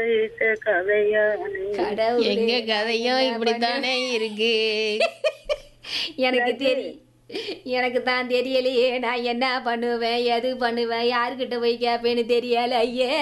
வைத்த கதையானே கடவுளே, எங்க கதையும் என்ன இப்படித்தானே இருக்கு எனக்கு தெரியும் எனக்கு தான் தெரியலையே நான் என்ன பண்ணுவேன் எது பண்ணுவேன் யாருக்கிட்ட போய் கேட்பேன்னு தெரியல ஐயே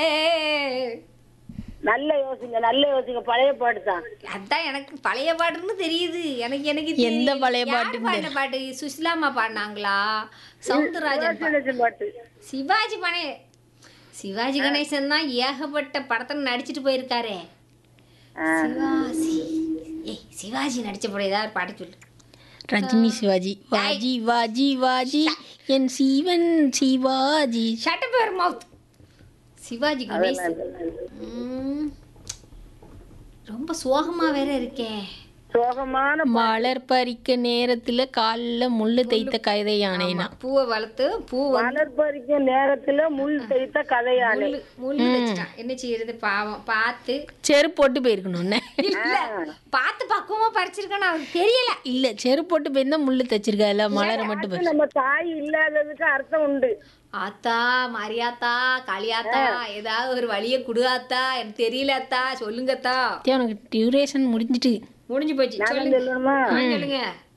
நல்ல யோசிங்க நல்ல யோசிங்க பழைய பாட்டு தான் அதான் எனக்கு பழைய பாட்டுன்னு தெரியுது எனக்கு எனக்கு தெரியும். எந்த பழைய யார் பாட்டுன்னு பாடின பாட்டு சுசிலாமா பாடினாங்களா சவுந்தரராஜன் பா- கணேசன் பாட்டு சிவாஜி பணே சிவாஜி கணேசன் தான் ஏகப்பட்ட படத்துல நடிச்சிட்டு போயிருக்காரே சிவாஜி ஏய் சிவாஜி நடிச்ச படம் ஏதாவது பாட்டு சொல்லு ரஜினி சிவாஜி வாஜி வாஜி வாஜி என் சீவன் Sivaji shut up your mouth Sivaji Ganesan ம். ரொம்ப சோகமா வேற இருக்கே சோகமான மலர் பறிக்க நேரத்துல கால்ல முள்ளு தைத்த கதை யானைனா பூவை வளர்த்து பூ வந்து மலர் பறிக்கும் நேரத்துல முள் தைத்த கதையானே முள்ளு முள்ளு வச்சுட்டான் என்ன செய்யறது பாவம் பார்த்து செருப்பு போட்டு போயிருக்கணும்னே இல்ல பார்த்து பக்குவமா பறிச்சிருக்கான்னு அவருக்கு தெரியல இல்ல செருப்பு போட்டு போயிருந்தா முள்ளு தச்சிருக்கால மலரை மட்டும் போய் நம்ம தாய் இல்லாததுக்கு அர்த்தம் உண்டு ஆத்தா மாரியாத்தா காளியாத்தா ஏதாவது ஒரு வழியை குடு ஆத்தா எனக்கு தெரியல அத்தா சொல்லுங்கத்தா உனக்கு டியூரேஷன் முடிஞ்சிட்டு முடிஞ்சு போச்சு நான் சொல்லுங்க சொல்லணுமா ஆ, சொல்லுங்க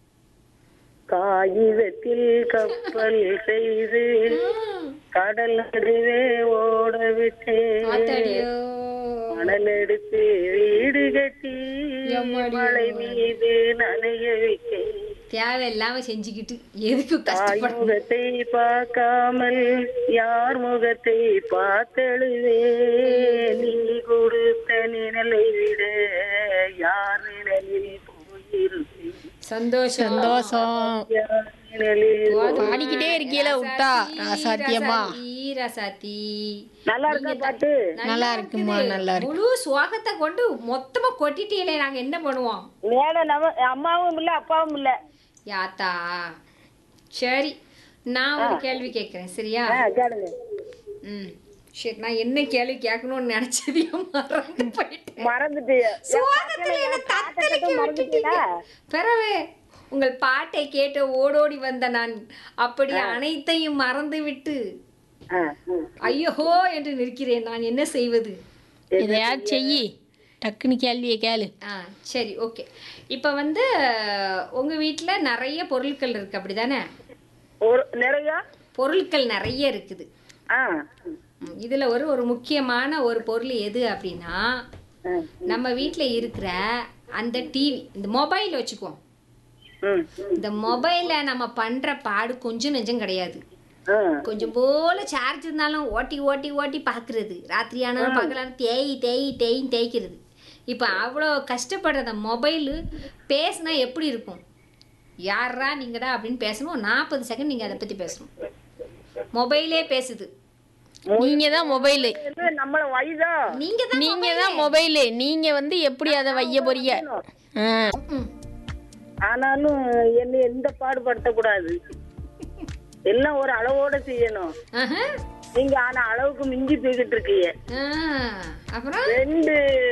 காகிதத்தில் கப்பல் செய்து ம். கடல் நடுவே ஓட விட்டேன் ஆத்தாடியோ மணல் எடுத்து வீடு கட்டி எம்மாடி. மலை மீது நனைய வைத்தேன் தேவையில்லாம செஞ்சுக்கிட்டு எதுக்கு தாய் கஷ்டப்பட முகத்தை பார்க்காமல் யார் முகத்தை பார்த்தெழுவே நீ கொடுத்த நிழலை விட யார் நிழலில் போயிருப்பேன் சந்தோஷம் சந்தோஷம் யார் நிழலில் பாடிக்கிட்டே இருக்கீல விட்டா ராசாத்தியம்மா ராசாத்தி, ராசாத்தி நல்லா இருக்கா பாட்டு நல்லா இருக்குமா நல்லா இருக்கு முழு சுவாகத்தை கொண்டு மொத்தமா கொட்டிட்டீங்களே நாங்க என்ன பண்ணுவோம் மேல நம்ம அம்மாவும் இல்ல அப்பாவும் இல்ல யாத்தா சரி நான் ஒரு கேள்வி கேட்கிறேன் சரியா ஆ, கேளுங்க ம் சரி நான் என்ன கேள்வி கேட்கணும்னு நினைச்சதையும் மறந்து போயிட்டேன் மறந்துட்டு சுவாகத்துல என்ன தத்தளிக்க விட்டுட்டீங்க பிறகு உங்கள் பாட்டை கேட்டு ஓடோடி வந்த நான் அப்படி அனைத்தையும் மறந்து விட்டு ஆ, ஆ. ஐயோ என்று நிற்கிறேன் நான் என்ன செய்வது எதையாவது செய்யி டக்குன்னு கேள்வியை கேளு ஆ சரி ஓகே இப்போ வந்து உங்கள் வீட்டில் நிறைய பொருட்கள் இருக்குது அப்படி தானே ஒரு நிறைய பொருட்கள் நிறைய இருக்குது ஆ ம், இதுல ஒரு ஒரு முக்கியமான ஒரு பொருள் எது அப்படின்னா ஆ. நம்ம வீட்ல இருக்கிற அந்த டிவி இந்த மொபைல் வச்சுக்குவோம் ம் இந்த மொபைல்ல நம்ம பண்ற பாடு கொஞ்சம் நெஞ்சம் கிடையாது ஆ கொஞ்சம் போல சார்ஜ் இருந்தாலும் ஓட்டி ஓட்டி ஓட்டி பார்க்கறது ராத்திரி ஆனாலும் பகலான தேய் தேய் தேயின்னு தேய்க்கிறது இப்போ அவ்வளோ கஷ்டப்படுற அந்த மொபைலு பேசுனா எப்படி இருக்கும் யாரா நீங்கடா அப்படின்னு பேசணும் நாற்பது செகண்ட் நீங்கள் அதை பற்றி பேசணும் மொபைலே பேசுது நீங்க தான் மொபைலு இது நம்மள வயதா நீங்கள் தான் நீங்க தான் மொபைலு நீங்க வந்து எப்படி அதை வைய போறீங்க ஆ. ம். ஆனாலும் என்ன எந்த பாடுபடுத்த கூடாது எல்லாம் ஒரு அளவோட செய்யணும் ஆஹா. நீங்க ஆனா அளவுக்கு மிஞ்சி போய்கிட்டு இருக்கீங்க ஆ, அப்புறம் ரெண்டு